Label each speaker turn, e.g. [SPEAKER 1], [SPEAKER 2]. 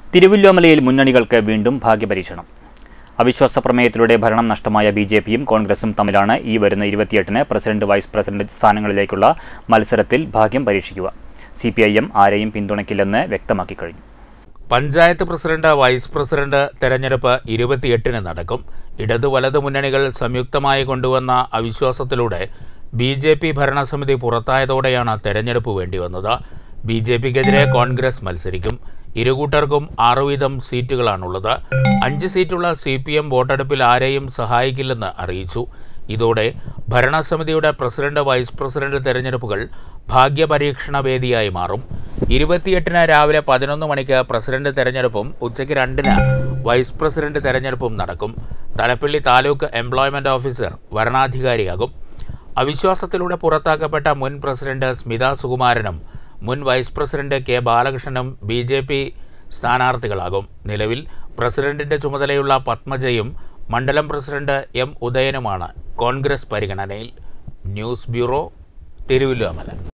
[SPEAKER 1] തിരുവല്ലോമലയിൽ മുന്നണികൾക്ക് വീണ്ടും ഭാഗ്യപരീക്ഷണം അവിശ്വാസ പ്രമേയത്തിലൂടെ ഭരണം നഷ്ടമായ ബി ജെ പിയും കോൺഗ്രസും തമ്മിലാണ് ഈ വരുന്ന ഇരുപത്തിയെട്ടിന് പ്രസിഡന്റ് വൈസ് പ്രസിഡന്റ് സ്ഥാനങ്ങളിലേക്കുള്ള മത്സരത്തിൽ ഭാഗ്യം പരീക്ഷിക്കുക സി പി ഐ എം ആരെയും പിന്തുണയ്ക്കില്ലെന്ന് വ്യക്തമാക്കി കഴിഞ്ഞു
[SPEAKER 2] പഞ്ചായത്ത് പ്രസിഡന്റ് വൈസ് പ്രസിഡന്റ് തെരഞ്ഞെടുപ്പ് ഇരുപത്തിയെട്ടിന് നടക്കും ഇടതു വലത് മുന്നണികൾ സംയുക്തമായി കൊണ്ടുവന്ന അവിശ്വാസത്തിലൂടെ ബി ജെ പി ഭരണസമിതി പുറത്തായതോടെയാണ് തെരഞ്ഞെടുപ്പ് വേണ്ടിവന്നത് ബി ജെ പിക്കെതിരെ കോൺഗ്രസ് മത്സരിക്കും ഇരുകൂട്ടർക്കും ആറു വീതം സീറ്റുകളാണുള്ളത് അഞ്ച് സീറ്റുള്ള സി പി എം വോട്ടെടുപ്പിൽ ആരെയും സഹായിക്കില്ലെന്ന് അറിയിച്ചു ഇതോടെ ഭരണസമിതിയുടെ പ്രസിഡന്റ് വൈസ് പ്രസിഡന്റ് തെരഞ്ഞെടുപ്പുകൾ ഭാഗ്യപരീക്ഷണ വേദിയായി മാറും ഇരുപത്തിയെട്ടിന് രാവിലെ പതിനൊന്ന് മണിക്ക് പ്രസിഡന്റ് തെരഞ്ഞെടുപ്പും ഉച്ചയ്ക്ക് രണ്ടിന് വൈസ് പ്രസിഡന്റ് തെരഞ്ഞെടുപ്പും നടക്കും തലപ്പള്ളി താലൂക്ക് എംപ്ലോയ്മെന്റ് ഓഫീസർ വരണാധികാരിയാകും അവിശ്വാസത്തിലൂടെ പുറത്താക്കപ്പെട്ട മുൻ പ്രസിഡന്റ് സ്മിത സുകുമാരനും മുൻ വൈസ് പ്രസിഡന്റ് കെ ബാലകൃഷ്ണനും ബി ജെ പി സ്ഥാനാർത്ഥികളാകും നിലവിൽ പ്രസിഡന്റിന്റെ ചുമതലയുള്ള പത്മജയും മണ്ഡലം പ്രസിഡന്റ് എം ഉദയനുമാണ് കോൺഗ്രസ് പരിഗണനയിൽ ന്യൂസ് ബ്യൂറോ തിരുവല്ലോമല